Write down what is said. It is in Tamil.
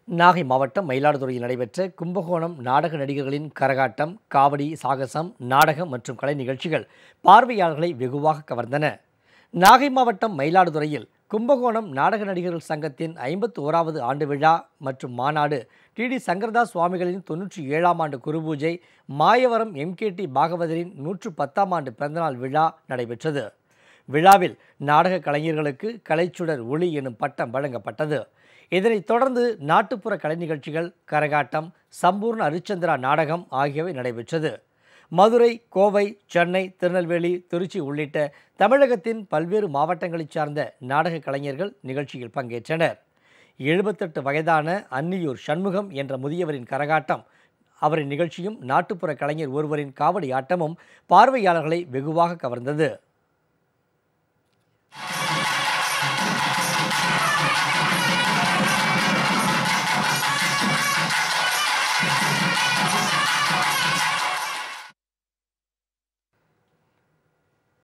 நாகை மாவட்டம் மயிலாடுதுறையில் நடைபெற்ற கும்பகோணம் நாடக நடிகர்களின் கரகாட்டம் காவடி சாகசம் நாடகம் மற்றும் கலை நிகழ்ச்சிகள் பார்வையாளர்களை வெகுவாக கவர்ந்தன நாகை மாவட்டம் மயிலாடுதுறையில் கும்பகோணம் நாடக நடிகர்கள் சங்கத்தின் ஐம்பத்தி ஓராவது ஆண்டு விழா மற்றும் மாநாடு டிடி சங்கரதாஸ் சுவாமிகளின் தொன்னூற்றி ஏழாம் ஆண்டு குருபூஜை மாயவரம் எம்கேடி பாகவதரின் நூற்று பத்தாம் ஆண்டு பிறந்தநாள் விழா நடைபெற்றது விழாவில் நாடக கலைஞர்களுக்கு கலைச்சுடர் ஒளி எனும் பட்டம் வழங்கப்பட்டது இதனைத் தொடர்ந்து நாட்டுப்புற கலை நிகழ்ச்சிகள் கரகாட்டம் சம்பூர்ண அரிச்சந்திரா நாடகம் ஆகியவை நடைபெற்றது மதுரை கோவை சென்னை திருநெல்வேலி திருச்சி உள்ளிட்ட தமிழகத்தின் பல்வேறு மாவட்டங்களைச் சார்ந்த நாடக கலைஞர்கள் நிகழ்ச்சியில் பங்கேற்றனர் எழுபத்தெட்டு வயதான அன்னியூர் சண்முகம் என்ற முதியவரின் கரகாட்டம் அவரின் நிகழ்ச்சியும் நாட்டுப்புற கலைஞர் ஒருவரின் காவடி ஆட்டமும் பார்வையாளர்களை வெகுவாக கவர்ந்தது